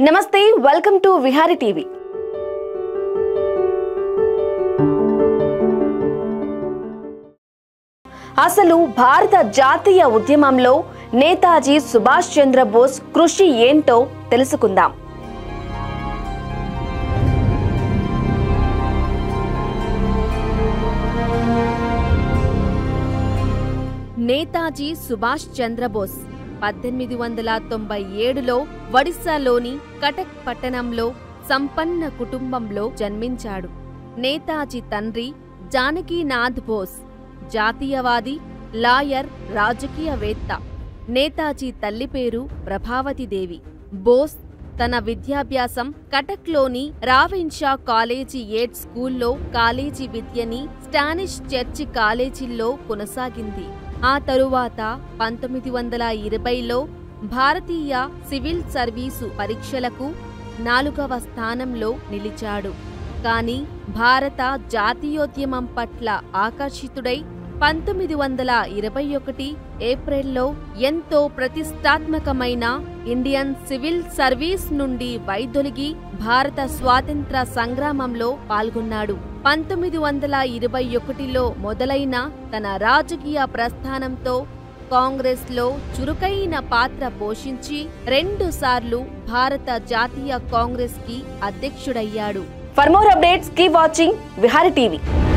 నమస్తే welcome to Vihari TV అసలు భారత జాతీయ ఉద్యమంలో నేతాజీ సుభాష్ చంద్రబోస్ కృషి ఏంటో తెలుసుకుందాం నేతాజీ సుభాష్ చంద్రబోస్ పద్దెనిమిది వందల తొంభై ఏడులో ఒడిశాలోని కటక్ పట్టణంలో సంపన్న కుటుంబంలో జన్మించాడు నేతాజీ తండ్రి జానకీనాథ్ బోస్ జాతీయవాది లాయర్ రాజకీయవేత్త నేతాజీ తల్లి పేరు ప్రభావతిదేవి బోస్ తన విద్యాభ్యాసం కటక్లోని రావెన్షా కాలేజీ ఎయిడ్ స్కూల్లో కాలేజీ విద్యని స్టానిష్ చర్చి కాలేజీల్లో కొనసాగింది ఆ తరువాత పంతొమ్మిది వందల ఇరవైలో భారతీయ సివిల్ సర్వీసు పరీక్షలకు నాలుగవ స్థానంలో నిలిచాడు కాని భారత జాతీయోద్యమం పట్ల ఆకర్షితుడై పంతొమ్మిది వందల ఇరవై ఒకటి ఏప్రిల్లో ఎంతో ప్రతిష్టాత్మకమైన ఇండియన్ సివిల్ సర్వీస్ నుండి వైదొలిగి భారత స్వాతంత్ర సంగ్రామంలో పాల్గొన్నాడు పంతొమ్మిది వందల ఇరవై ఒకటిలో మొదలైన తన రాజకీయ ప్రస్థానంతో కాంగ్రెస్లో చురుకైన పాత్ర పోషించి రెండు సార్లు భారత జాతీయ కాంగ్రెస్ కి అధ్యక్షుడయ్యాడు for more updates keep watching Vihari TV